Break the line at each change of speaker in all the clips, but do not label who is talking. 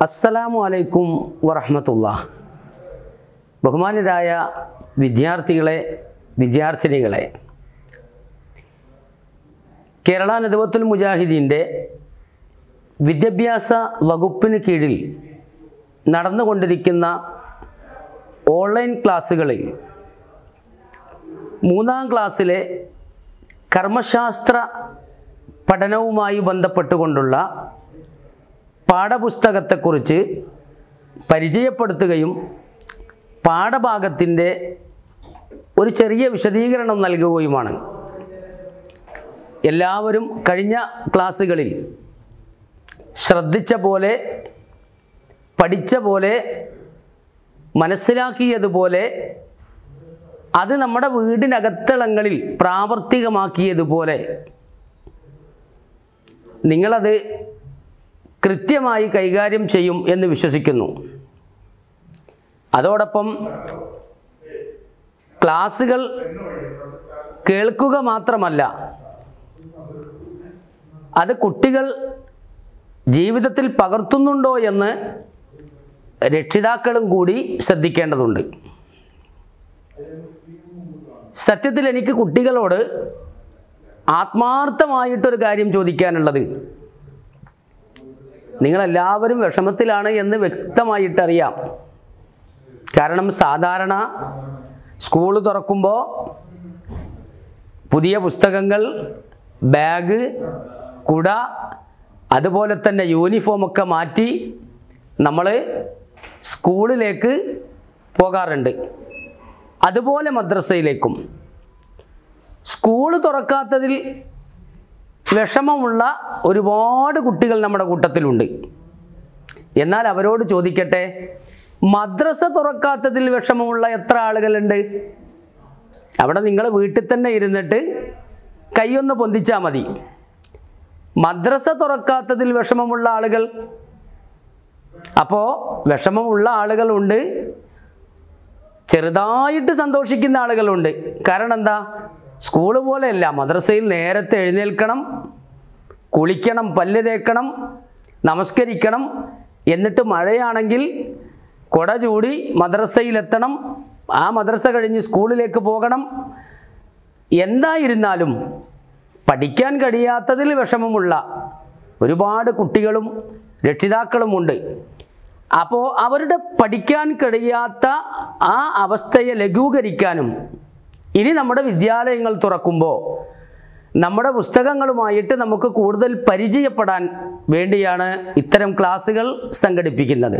അസ്സലാമു അലൈക്കും വറഹമത്തുള്ള ബഹുമാനരായ വിദ്യാർത്ഥികളെ വിദ്യാർത്ഥിനികളെ കേരള നദവത്തുൽ മുജാഹിദീൻ്റെ വിദ്യാഭ്യാസ വകുപ്പിന് കീഴിൽ നടന്നുകൊണ്ടിരിക്കുന്ന ഓൺലൈൻ ക്ലാസ്സുകളിൽ മൂന്നാം ക്ലാസ്സിലെ കർമ്മശാസ്ത്ര പഠനവുമായി ബന്ധപ്പെട്ടുകൊണ്ടുള്ള പാഠപുസ്തകത്തെക്കുറിച്ച് പരിചയപ്പെടുത്തുകയും പാഠഭാഗത്തിൻ്റെ ഒരു ചെറിയ വിശദീകരണം നൽകുകയുമാണ് എല്ലാവരും കഴിഞ്ഞ ക്ലാസ്സുകളിൽ ശ്രദ്ധിച്ച പോലെ പഠിച്ച പോലെ മനസ്സിലാക്കിയതുപോലെ അത് നമ്മുടെ വീടിനകത്തളങ്ങളിൽ പ്രാവർത്തികമാക്കിയതുപോലെ നിങ്ങളത് കൃത്യമായി കൈകാര്യം ചെയ്യും എന്ന് വിശ്വസിക്കുന്നു അതോടൊപ്പം ക്ലാസ്സുകൾ കേൾക്കുക മാത്രമല്ല അത് കുട്ടികൾ ജീവിതത്തിൽ പകർത്തുന്നുണ്ടോ എന്ന് രക്ഷിതാക്കളും കൂടി ശ്രദ്ധിക്കേണ്ടതുണ്ട് സത്യത്തിൽ എനിക്ക് കുട്ടികളോട് ആത്മാർത്ഥമായിട്ടൊരു കാര്യം ചോദിക്കാനുള്ളത് നിങ്ങളെല്ലാവരും വിഷമത്തിലാണ് എന്ന് വ്യക്തമായിട്ടറിയാം കാരണം സാധാരണ സ്കൂൾ തുറക്കുമ്പോൾ പുതിയ പുസ്തകങ്ങൾ ബാഗ് കുട അതുപോലെ തന്നെ യൂണിഫോമൊക്കെ മാറ്റി നമ്മൾ സ്കൂളിലേക്ക് പോകാറുണ്ട് അതുപോലെ മദ്രസയിലേക്കും സ്കൂൾ തുറക്കാത്തതിൽ വിഷമമുള്ള ഒരുപാട് കുട്ടികൾ നമ്മുടെ കൂട്ടത്തിലുണ്ട് എന്നാൽ അവരോട് ചോദിക്കട്ടെ മദ്രസ തുറക്കാത്തതിൽ വിഷമമുള്ള എത്ര ആളുകളുണ്ട് അവിടെ നിങ്ങൾ വീട്ടിൽ തന്നെ ഇരുന്നിട്ട് കൈയൊന്ന് പൊന്തിച്ചാൽ മതി മദ്രസ തുറക്കാത്തതിൽ വിഷമമുള്ള ആളുകൾ അപ്പോൾ വിഷമമുള്ള ആളുകളുണ്ട് ചെറുതായിട്ട് സന്തോഷിക്കുന്ന ആളുകളുണ്ട് കാരണം എന്താ സ്കൂള് പോലെയല്ല മദ്രസയിൽ നേരത്തെ എഴുന്നേൽക്കണം കുളിക്കണം പല്ല് തേക്കണം നമസ്കരിക്കണം എന്നിട്ട് മഴയാണെങ്കിൽ കുട ചൂടി മദ്രസയിലെത്തണം ആ മദ്രസ കഴിഞ്ഞ് സ്കൂളിലേക്ക് പോകണം എന്തായിരുന്നാലും പഠിക്കാൻ കഴിയാത്തതിൽ വിഷമമുള്ള ഒരുപാട് കുട്ടികളും രക്ഷിതാക്കളുമുണ്ട് അപ്പോൾ അവരുടെ പഠിക്കാൻ കഴിയാത്ത ആ അവസ്ഥയെ ലഘൂകരിക്കാനും ഇനി നമ്മുടെ വിദ്യാലയങ്ങൾ തുറക്കുമ്പോൾ നമ്മുടെ പുസ്തകങ്ങളുമായിട്ട് നമുക്ക് കൂടുതൽ പരിചയപ്പെടാൻ വേണ്ടിയാണ് ഇത്തരം ക്ലാസ്സുകൾ സംഘടിപ്പിക്കുന്നത്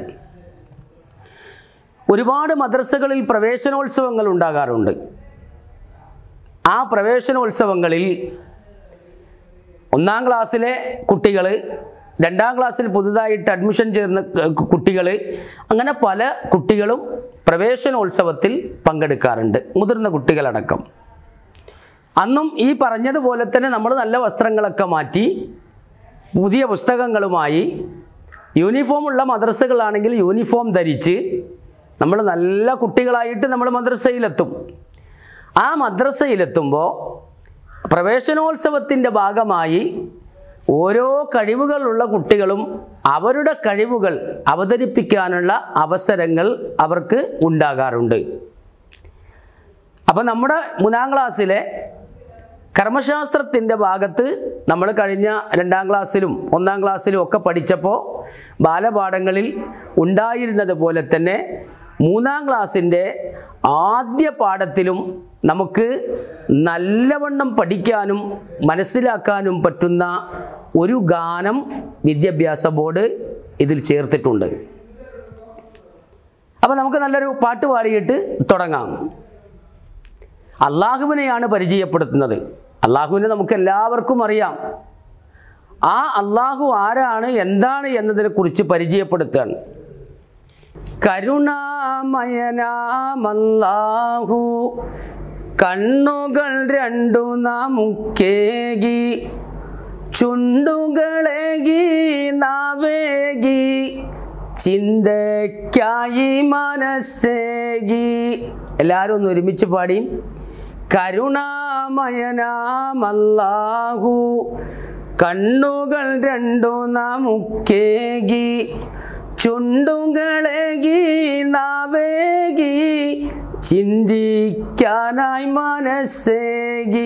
ഒരുപാട് മദ്രസകളിൽ പ്രവേശനോത്സവങ്ങൾ ഉണ്ടാകാറുണ്ട് ആ പ്രവേശനോത്സവങ്ങളിൽ ഒന്നാം ക്ലാസ്സിലെ കുട്ടികൾ രണ്ടാം ക്ലാസ്സിൽ പുതുതായിട്ട് അഡ്മിഷൻ ചേർന്ന കുട്ടികൾ അങ്ങനെ പല കുട്ടികളും പ്രവേശനോത്സവത്തിൽ പങ്കെടുക്കാറുണ്ട് മുതിർന്ന കുട്ടികളടക്കം അന്നും ഈ പറഞ്ഞതുപോലെ തന്നെ നമ്മൾ നല്ല വസ്ത്രങ്ങളൊക്കെ മാറ്റി പുതിയ പുസ്തകങ്ങളുമായി യൂണിഫോമുള്ള മദ്രസകളാണെങ്കിൽ യൂണിഫോം ധരിച്ച് നമ്മൾ നല്ല കുട്ടികളായിട്ട് നമ്മൾ മദ്രസയിലെത്തും ആ മദ്രസയിലെത്തുമ്പോൾ പ്രവേശനോത്സവത്തിൻ്റെ ഭാഗമായി ഓരോ കഴിവുകളുള്ള കുട്ടികളും അവരുടെ കഴിവുകൾ അവതരിപ്പിക്കാനുള്ള അവസരങ്ങൾ അവർക്ക് ഉണ്ടാകാറുണ്ട് അപ്പോൾ നമ്മുടെ മൂന്നാം ക്ലാസ്സിലെ കർമ്മശാസ്ത്രത്തിൻ്റെ ഭാഗത്ത് നമ്മൾ കഴിഞ്ഞ രണ്ടാം ക്ലാസ്സിലും ഒന്നാം ക്ലാസ്സിലും ഒക്കെ പഠിച്ചപ്പോൾ ബാലപാഠങ്ങളിൽ ഉണ്ടായിരുന്നത് പോലെ തന്നെ മൂന്നാം ക്ലാസ്സിൻ്റെ ആദ്യ പാഠത്തിലും നമുക്ക് നല്ലവണ്ണം പഠിക്കാനും മനസ്സിലാക്കാനും പറ്റുന്ന ഒരു ഗാനം വിദ്യാഭ്യാസ ബോർഡ് ഇതിൽ ചേർത്തിട്ടുണ്ട് അപ്പോൾ നമുക്ക് നല്ലൊരു പാട്ട് പാടിയിട്ട് തുടങ്ങാം അള്ളാഹുവിനെയാണ് പരിചയപ്പെടുത്തുന്നത് അള്ളാഹുവിനെ നമുക്ക് എല്ലാവർക്കും അറിയാം ആ അള്ളാഹു ആരാണ് എന്താണ് എന്നതിനെക്കുറിച്ച് പരിചയപ്പെടുത്തുകയാണ് കരുണാമയനാമല്ലാഹു കണ്ണുകൾ രണ്ടു നമുക്കേകി ചുണ്ടുകളേകി നാവേകി ചിന്തയ്ക്കായി മനസ്സേകി എല്ലാവരും ഒന്ന് ഒരുമിച്ച് പാടി കരുണാമയനാമല്ലാഹു കണ്ണുകൾ രണ്ടു നമുക്കേകി ചുണ്ടുകളേകി നാവേകി ചിന്തിക്കാനായി മനസ്സേകി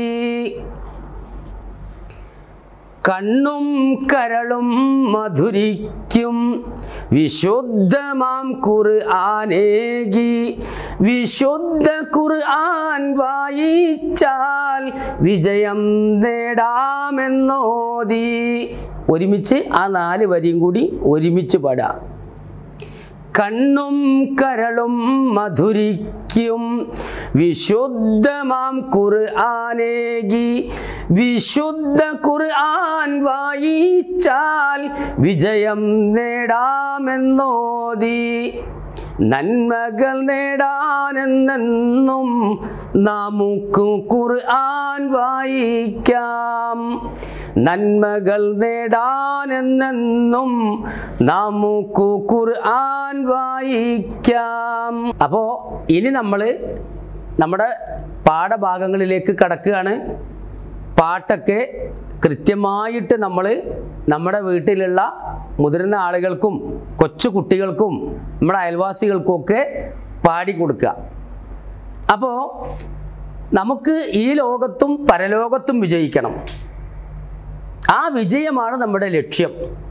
കണ്ണും കരളും മധുരിക്കും വിശുദ്ധമാം ഖുർആനേകി വിശുദ്ധ ഖുർആൻ വായിച്ചാൽ വിജയം നേടാമെന്നോതി ഒരുമിച്ച് ആ നാല് വരിയും കൂടി ഒരുമിച്ച് പാടാം കണ്ണും കരളും മധുരിക്കും വിശുദ്ധമാം ഖുർആനേകി വിശുദ്ധ ഖുർആൻ വായിച്ചാൽ വിജയം നേടാമെന്നോതി നന്മകൾ നേടാനെന്നെന്നും നമുക്ക് ഖുർആൻ വായിക്കാം നന്മകൾ നേടാനെന്നെന്നും നമുക്ക് ഖുർആൻ വായിക്കാം അപ്പോൾ ഇനി നമ്മൾ നമ്മുടെ പാഠഭാഗങ്ങളിലേക്ക് കടക്കുകയാണ് പാട്ടൊക്കെ കൃത്യമായിട്ട് നമ്മൾ നമ്മുടെ വീട്ടിലുള്ള മുതിർന്ന ആളുകൾക്കും കൊച്ചു കുട്ടികൾക്കും നമ്മുടെ അയൽവാസികൾക്കും ഒക്കെ പാടിക്കൊടുക്കുക അപ്പോൾ നമുക്ക് ഈ ലോകത്തും പരലോകത്തും വിജയിക്കണം ആ വിജയമാണ് നമ്മുടെ ലക്ഷ്യം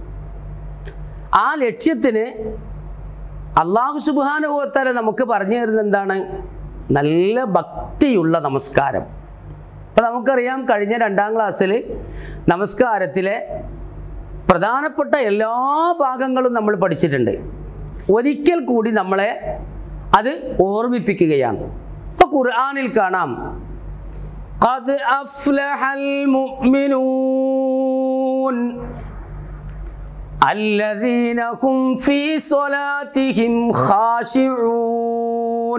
ആ ലക്ഷ്യത്തിന് അള്ളാഹു സുബാനുഭവത്താലെ നമുക്ക് പറഞ്ഞു തരുന്ന എന്താണ് നല്ല ഭക്തിയുള്ള നമസ്കാരം അപ്പം നമുക്കറിയാം കഴിഞ്ഞ രണ്ടാം ക്ലാസ്സിൽ നമസ്കാരത്തിലെ പ്രധാനപ്പെട്ട എല്ലാ ഭാഗങ്ങളും നമ്മൾ പഠിച്ചിട്ടുണ്ട് ഒരിക്കൽ കൂടി നമ്മളെ അത് ഓർമ്മിപ്പിക്കുകയാണ് ഇപ്പൊ ഖുർആനിൽ കാണാം قد أفلح المؤمنون الذين هم في صلاتهم خاشعون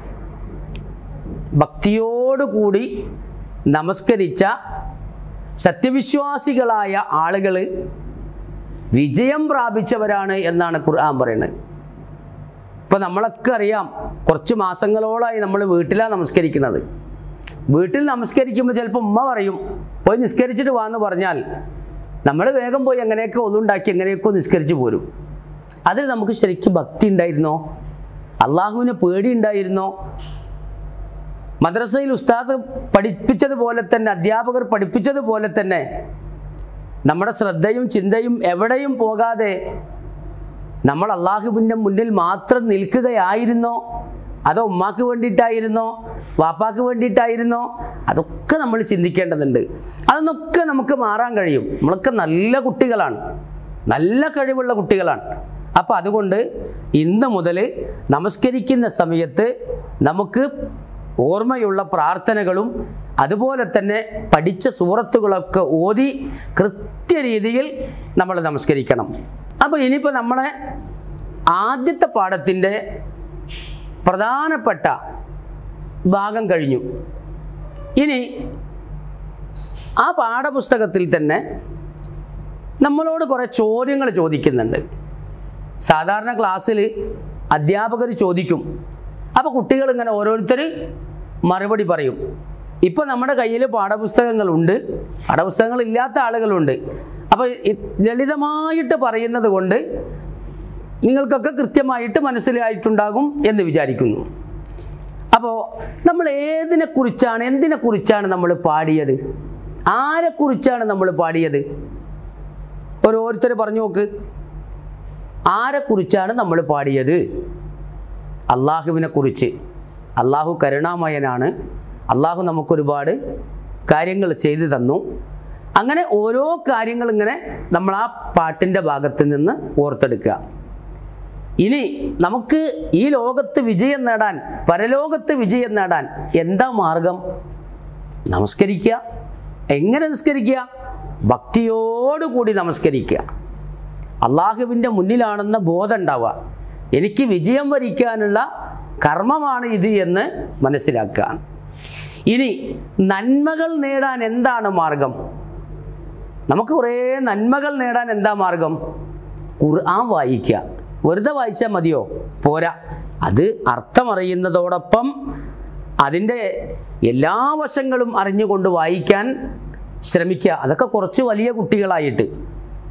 ഭക്തിയോടുകൂടി നമസ്കരിച്ച സത്യവിശ്വാസികളായ ആളുകൾ വിജയം പ്രാപിച്ചവരാണ് എന്നാണ് ഖുർആൻ പറയുന്നത് ഇപ്പം നമ്മളൊക്കെ അറിയാം കുറച്ച് മാസങ്ങളോളമായി നമ്മൾ വീട്ടിലാണ് നമസ്കരിക്കുന്നത് വീട്ടിൽ നമസ്കരിക്കുമ്പോൾ ചിലപ്പോൾ ഉമ്മ പറയും പോയി നിസ്കരിച്ചിട്ട് വാന്ന് പറഞ്ഞാൽ നമ്മൾ വേഗം പോയി എങ്ങനെയൊക്കെ ഒന്നുണ്ടാക്കി എങ്ങനെയൊക്കെ നിസ്കരിച്ച് പോരും അതിൽ നമുക്ക് ശരിക്കും ഭക്തി ഉണ്ടായിരുന്നോ അള്ളാഹുവിന് പേടി ഉണ്ടായിരുന്നോ മദ്രസയിൽ ഉസ്താദ് പഠിപ്പിച്ചതുപോലെ തന്നെ അധ്യാപകർ പഠിപ്പിച്ചതുപോലെ തന്നെ നമ്മുടെ ശ്രദ്ധയും ചിന്തയും എവിടെയും പോകാതെ നമ്മൾ അള്ളാഹുവിൻ്റെ മുന്നിൽ മാത്രം നിൽക്കുകയായിരുന്നോ അതോ ഉമ്മാക്ക് വേണ്ടിയിട്ടായിരുന്നോ വാപ്പാക്ക് വേണ്ടിയിട്ടായിരുന്നോ അതൊക്കെ നമ്മൾ ചിന്തിക്കേണ്ടതുണ്ട് അതൊന്നൊക്കെ നമുക്ക് മാറാൻ കഴിയും നമ്മളൊക്കെ നല്ല കുട്ടികളാണ് നല്ല കഴിവുള്ള കുട്ടികളാണ് അപ്പോൾ അതുകൊണ്ട് ഇന്ന് മുതൽ നമസ്കരിക്കുന്ന സമയത്ത് നമുക്ക് ഓർമ്മയുള്ള പ്രാർത്ഥനകളും അതുപോലെ തന്നെ പഠിച്ച സൂറത്തുകളൊക്കെ ഓതി കൃത്യരീതിയിൽ നമ്മൾ നമസ്കരിക്കണം അപ്പോൾ ഇനിയിപ്പോൾ നമ്മളെ ആദ്യത്തെ പാഠത്തിൻ്റെ പ്രധാനപ്പെട്ട ഭാഗം കഴിഞ്ഞു ഇനി ആ പാഠപുസ്തകത്തിൽ തന്നെ നമ്മളോട് കുറേ ചോദ്യങ്ങൾ ചോദിക്കുന്നുണ്ട് സാധാരണ ക്ലാസ്സിൽ അധ്യാപകർ ചോദിക്കും അപ്പോൾ കുട്ടികൾ ഇങ്ങനെ ഓരോരുത്തർ മറുപടി പറയും ഇപ്പോൾ നമ്മുടെ കയ്യിൽ പാഠപുസ്തകങ്ങളുണ്ട് പാഠപുസ്തകങ്ങൾ ഇല്ലാത്ത ആളുകളുണ്ട് അപ്പോൾ ഈ ലളിതമായിട്ട് പറയുന്നത് കൊണ്ട് നിങ്ങൾക്കൊക്കെ കൃത്യമായിട്ട് മനസ്സിലായിട്ടുണ്ടാകും എന്ന് വിചാരിക്കുന്നു അപ്പോൾ നമ്മൾ ഏതിനെക്കുറിച്ചാണ് എന്തിനെക്കുറിച്ചാണ് നമ്മൾ പാടിയത് ആരെക്കുറിച്ചാണ് നമ്മൾ പാടിയത് ഓരോരുത്തർ പറഞ്ഞു നോക്ക് ആരെക്കുറിച്ചാണ് നമ്മൾ പാടിയത് അള്ളാഹുവിനെ കുറിച്ച് അള്ളാഹു കരുണാമയനാണ് അള്ളാഹു നമുക്കൊരുപാട് കാര്യങ്ങൾ ചെയ്തു തന്നു അങ്ങനെ ഓരോ കാര്യങ്ങൾ ഇങ്ങനെ നമ്മൾ ആ പാട്ടിൻ്റെ ഭാഗത്ത് നിന്ന് ഓർത്തെടുക്കുക ഇനി നമുക്ക് ഈ ലോകത്ത് വിജയം നേടാൻ പരലോകത്ത് വിജയം നേടാൻ എന്താ മാർഗം നമസ്കരിക്കുക എങ്ങനെ നിസ്കരിക്കുക ഭക്തിയോടുകൂടി നമസ്കരിക്കുക അള്ളാഹുവിൻ്റെ മുന്നിലാണെന്ന ബോധം ഉണ്ടാവുക എനിക്ക് വിജയം വരിക്കാനുള്ള കർമ്മമാണ് ഇത് എന്ന് മനസ്സിലാക്കുക ഇനി നന്മകൾ നേടാൻ എന്താണ് മാർഗം നമുക്ക് കുറേ നന്മകൾ നേടാൻ എന്താ മാർഗം ഖുർആൻ വായിക്കുക വെറുതെ വായിച്ചാൽ മതിയോ പോരാ അത് അർത്ഥമറിയുന്നതോടൊപ്പം അതിൻ്റെ എല്ലാ വശങ്ങളും അറിഞ്ഞുകൊണ്ട് വായിക്കാൻ ശ്രമിക്കുക അതൊക്കെ കുറച്ച് വലിയ കുട്ടികളായിട്ട്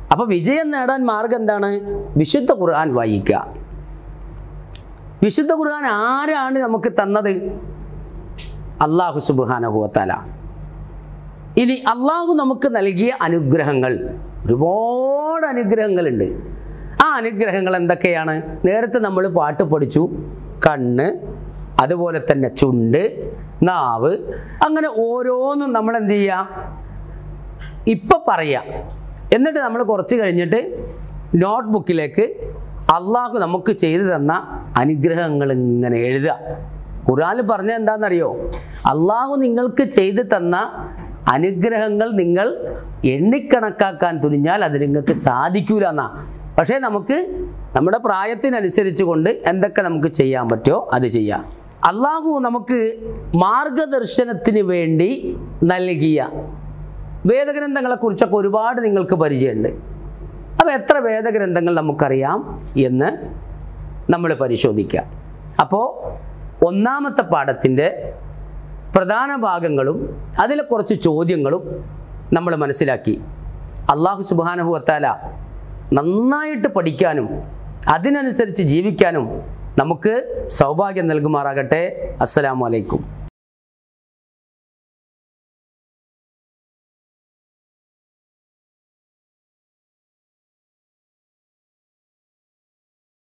അപ്പോൾ വിജയം നേടാൻ മാർഗം എന്താണ് വിശുദ്ധ ഖുർആൻ വായിക്കുക വിശുദ്ധ ഖുർആൻ ആരാണ് നമുക്ക് തന്നത് അള്ളാഹു സുബാനഹുവത്തല ഇനി അള്ളാഹു നമുക്ക് നൽകിയ അനുഗ്രഹങ്ങൾ ഒരുപാട് അനുഗ്രഹങ്ങളുണ്ട് ആ അനുഗ്രഹങ്ങൾ എന്തൊക്കെയാണ് നേരത്തെ നമ്മൾ പാട്ട് പഠിച്ചു കണ്ണ് അതുപോലെ തന്നെ ചുണ്ട് നാവ് അങ്ങനെ ഓരോന്നും നമ്മൾ എന്ത് ചെയ്യുക ഇപ്പം പറയാം എന്നിട്ട് നമ്മൾ കുറച്ച് കഴിഞ്ഞിട്ട് നോട്ട് ബുക്കിലേക്ക് അള്ളാഹു നമുക്ക് ചെയ്തു തന്ന അനുഗ്രഹങ്ങൾ ഇങ്ങനെ എഴുതുക ഖുറാനിൽ പറഞ്ഞ എന്താണെന്നറിയോ അള്ളാഹു നിങ്ങൾക്ക് ചെയ്തു തന്ന അനുഗ്രഹങ്ങൾ നിങ്ങൾ എണ്ണിക്കണക്കാക്കാൻ തുനിഞ്ഞാൽ അത് നിങ്ങൾക്ക് സാധിക്കൂല എന്നാ പക്ഷേ നമുക്ക് നമ്മുടെ പ്രായത്തിനനുസരിച്ച് കൊണ്ട് എന്തൊക്കെ നമുക്ക് ചെയ്യാൻ പറ്റുമോ അത് ചെയ്യാം അള്ളാഹു നമുക്ക് മാർഗദർശനത്തിന് വേണ്ടി നൽകിയ വേദഗ്രന്ഥങ്ങളെക്കുറിച്ചൊക്കെ ഒരുപാട് നിങ്ങൾക്ക് പരിചയമുണ്ട് അപ്പോൾ എത്ര വേദഗ്രന്ഥങ്ങൾ നമുക്കറിയാം എന്ന് നമ്മൾ പരിശോധിക്കാം അപ്പോൾ ഒന്നാമത്തെ പാഠത്തിൻ്റെ പ്രധാന ഭാഗങ്ങളും അതിലെ കുറച്ച് ചോദ്യങ്ങളും നമ്മൾ മനസ്സിലാക്കി അള്ളാഹു സുബാനഹുവത്താല നന്നായിട്ട് പഠിക്കാനും അതിനനുസരിച്ച് ജീവിക്കാനും നമുക്ക് സൗഭാഗ്യം നൽകുമാറാകട്ടെ അസ്സലാമു അലൈക്കും